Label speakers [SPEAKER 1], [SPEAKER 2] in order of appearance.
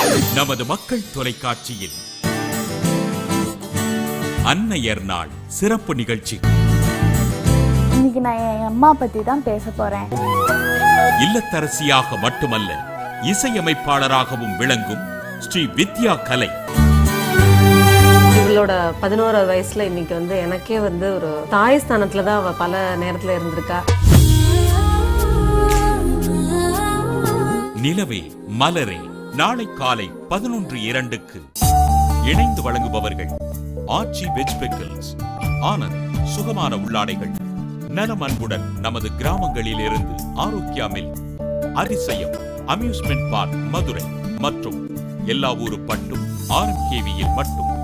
[SPEAKER 1] நமது மக்கள் தொலைக்காட்சியில் அன்னையர் நாள் சிறப்பு நிகழ்ச்சி
[SPEAKER 2] இன்னைக்கு நான் என் அம்மா பத்தி தான் பேச போறேன்
[SPEAKER 1] இல்லத்தரசியாக மட்டுமல்ல இசையமைப்பாளராகவும் விளங்கும் ஸ்ரீ வித்யா கலை
[SPEAKER 3] இவளோட பதினோராவது வயசுல இன்னைக்கு வந்து எனக்கே வந்து ஒரு தாய் ஸ்தானத்துல தான் அவ பல நேரத்துல இருந்திருக்கா
[SPEAKER 1] நிலவே மலரே நாளை காலை பதினொன்று இரண்டுக்கு இணைந்து வழங்குபவர்கள் ஆச்சி வெஜ் பிக்கிள்ஸ் ஆனந்த் சுகமான உள்ளாடைகள் நலம் அன்புடன் நமது கிராமங்களில் இருந்து Arokya milk Athisayam amusement park Madurai மற்றும் எல்லா ஊரு பட்டும் ஆர்எம்கேவியில் மட்டும்